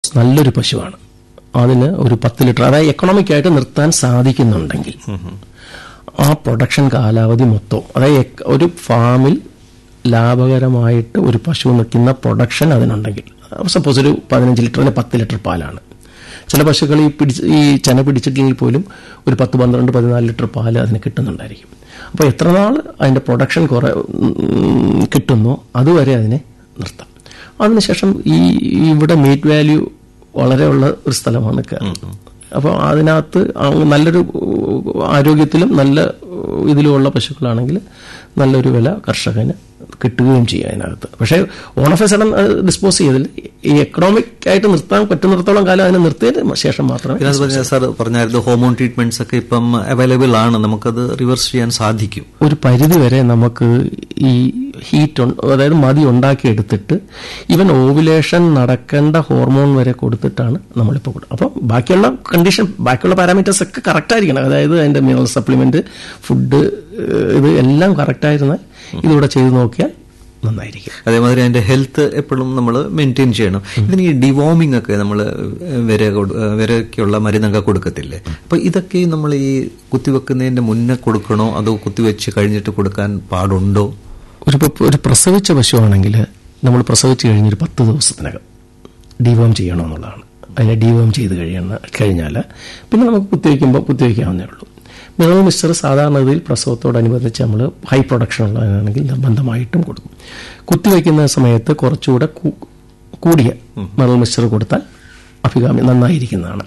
നല്ലൊരു പശുവാണ് അതിന് ഒരു പത്ത് ലിറ്റർ അതായത് എക്കണോമിക് ആയിട്ട് നിർത്താൻ സാധിക്കുന്നുണ്ടെങ്കിൽ ആ പ്രൊഡക്ഷൻ കാലാവധി മൊത്തം അതായത് എക്ക- ഒരു ഫാമിൽ ലാഭകരമായിട്ട് ഒരു പശു നിൽക്കുന്ന പ്രൊഡക്ഷൻ അതിനുണ്ടെങ്കിൽ സപ്പോസ് ഒരു പതിനഞ്ച് ലിറ്റർ അല്ലെങ്കിൽ പത്ത് ലിറ്റർ പാലാണ് ചില പശുക്കൾ ഈ പിടിച്ച് ഈ ചെന പിടിച്ചിട്ടില്ലെങ്കിൽ പോലും ഒരു പത്ത് പന്ത്രണ്ട് പതിനാല് ലിറ്റർ പാല് അതിന് കിട്ടുന്നുണ്ടായിരിക്കും അപ്പോൾ എത്ര നാൾ അതിൻ്റെ പ്രൊഡക്ഷൻ കുറേ ഉം, കിട്ടുന്നോ അതുവരെ അതിനെ നിർത്താം അതിനുശേഷം ഈ ഇവിടെ മീറ്റ് വാല്യൂ വളരെ ഉള്ള ഒരു സ്ഥലമാണ് കേരളം അപ്പോൾ അതിനകത്ത് ആ നല്ലൊരു ആരോഗ്യത്തിലും നല്ല ഇതിലുമുള്ള പശുക്കളാണെങ്കിൽ നല്ലൊരു വില കർഷകന് കിട്ടുകയും ചെയ്യും അതിനകത്ത് പക്ഷേ on of a sudden dispose ചെയ്തില്ല ഈ എക്കണോമിക് ആയിട്ട് നിർത്താൻ പറ്റുന്നിടത്തോളം കാലം അതിനെ നിർത്തിയതിന് ശേഷം മാത്രമേ പിന്നെ അത് പറഞ്ഞ സാർ പറഞ്ഞായിരുന്നു ഹോമോൺ ട്രീറ്റ്മെന്റ്സ് ഒക്കെ ഇപ്പം അവൈലബിൾ ആണ് നമുക്കത് റിവേഴ്സ് ചെയ്യാൻ സാധിക്കും ഒരു പരിധി വരെ നമുക്ക് ഈ ഹീറ്റ് അതായത് മതി ഉണ്ടാക്കിയെടുത്തിട്ട് ഈവൻ ഓവുലേഷൻ നടക്കേണ്ട ഹോർമോൺ വരെ കൊടുത്തിട്ടാണ് നമ്മളിപ്പോൾ കൊടുക്കുക അപ്പം ബാക്കിയുള്ള കണ്ടീഷൻ ബാക്കിയുള്ള പാരാമീറ്റേഴ്സ് ഒക്കെ കറക്റ്റ് ആയിരിക്കണം അതായത് അതിന്റെ മിനറൽ സപ്ലിമെന്റ് ഫുഡ് ഇത് എല്ലാം കറക്റ്റായിരുന്ന ഇതിവിടെ ചെയ്ത് നോക്കിയാൽ നന്നായിരിക്കും അതേമാതിരി അതിന്റെ ഹെൽത്ത് എപ്പോഴും നമ്മൾ മെയിൻറ്റെയിൻ ചെയ്യണം ഇതിന് ഈ ഡിവോമിംഗ് ഒക്കെ നമ്മൾ വിര കൊടു- വിരയ്ക്കുള്ള മരുന്നൊക്കെ കൊടുക്കത്തില്ലേ അപ്പൊ ഇതൊക്കെ നമ്മൾ ഈ കുത്തിവെക്കുന്നതിന്റെ മുന്നേ കൊടുക്കണോ അതോ കുത്തിവെച്ച് കഴിഞ്ഞിട്ട് കൊടുക്കാൻ പാടുണ്ടോ ഒരു പ- ഒരു പ്രസവിച്ച പശുവാണെങ്കിൽ നമ്മൾ പ്രസവിച്ച് കഴിഞ്ഞൊരു പത്ത് ദിവസത്തിനകം ഡിവോം ചെയ്യണമെന്നുള്ളതാണ് അതിനെ ഡിവോം ചെയ്ത് കഴിയണ കഴിഞ്ഞാൽ പിന്നെ നമുക്ക് കുത്തിവെക്കുമ്പോൾ കുത്തിവെക്കാവുന്നേ ഉള്ളൂ മിനറൽ മിക്സ്ചർ സാധാരണഗതിയിൽ പ്രസവത്തോടനുബന്ധിച്ച് നമ്മൾ ഹൈ പ്രൊഡക്ഷൻ ഉള്ളതാണെങ്കിൽ നിർബന്ധമായിട്ടും കൊടുക്കും കുത്തിവെക്കുന്ന സമയത്ത് കുറച്ചുകൂടെ കൂ- കൂടിയ മിനറൽ മിക്സ്ചർ കൊടുത്താൽ അഭികാമ്യം നന്നായിരിക്കുന്നതാണ്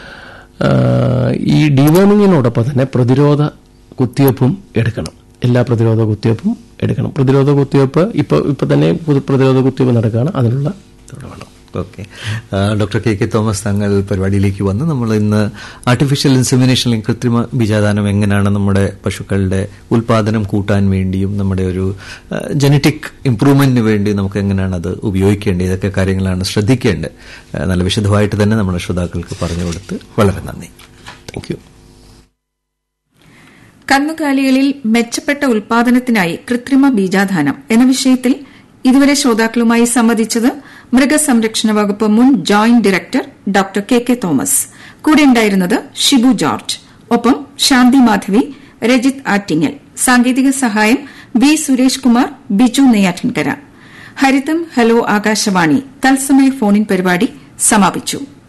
ആഹ് ഈ ഡിവോമിങ്ങിനോടൊപ്പം തന്നെ പ്രതിരോധ കുത്തിവയ്പ്പും എടുക്കണം എല്ലാ പ്രതിരോധ കുത്തിവയ്പ്പും എടുക്കണം പ്രതിരോധ കുത്തിവയ്പ്പ് ഇപ്പോൾ ഇപ്പോൾ തന്നെ പുതു- പ്രതിരോധ കുത്തിവയ്പ്പ് നടക്കുകയാണ് അതിനുള്ള ഇതോടെ വേണം okay doctor K K Thomas തങ്ങൾ പരിപാടിയിലേക്ക് വന്ന് നമ്മൾ ഇന്ന് ആർട്ടിഫിഷ്യൽ ഇൻസെമിനേഷനിൽ കൃത്രിമ ബീജാദാനം എങ്ങനെയാണ് നമ്മുടെ പശുക്കളുടെ ഉൽപാദനം കൂട്ടാൻ വേണ്ടിയും നമ്മുടെ ഒരു ജനറ്റിക് ഇംപ്രൂവ്മെന്റിന് വേണ്ടി നമുക്ക് എങ്ങനെയാണ് അത് ഉപയോഗിക്കേണ്ടത് ഇതൊക്കെ കാര്യങ്ങളാണ് ശ്രദ്ധിക്കേണ്ടത് ആ, നല്ല വിശദമായിട്ട് തന്നെ നമ്മുടെ ശ്രോതാക്കൾക്ക് പറഞ്ഞു കൊടുത്ത് വളരെ നന്ദി താങ്ക് യു കന്നുകാലികളിൽ മെച്ചപ്പെട്ട ഉൽപാദനത്തിനായി കൃത്രിമ ബീജാധാനം എന്ന വിഷയത്തിൽ ഇതുവരെ ശ്രോതാക്കളുമായി സംവദിച്ചത് മൃഗസംരക്ഷണ വകുപ്പ് മുൻ joint director doctor K K Thomas കൂടെയുണ്ടായിരുന്നത് ഷിബു ജോർജ് ഒപ്പം ശാന്തി മാധവി രജിത് ആറ്റിങ്ങൽ സാങ്കേതിക സഹായം വി സുരേഷ് കുമാർ ബിജു നെയ്യാറ്റിൻകര ഹരിതം ഹലോ ആകാശവാണി തത്സമയ ഫോണിൻ പരിപാടി സമാപിച്ചു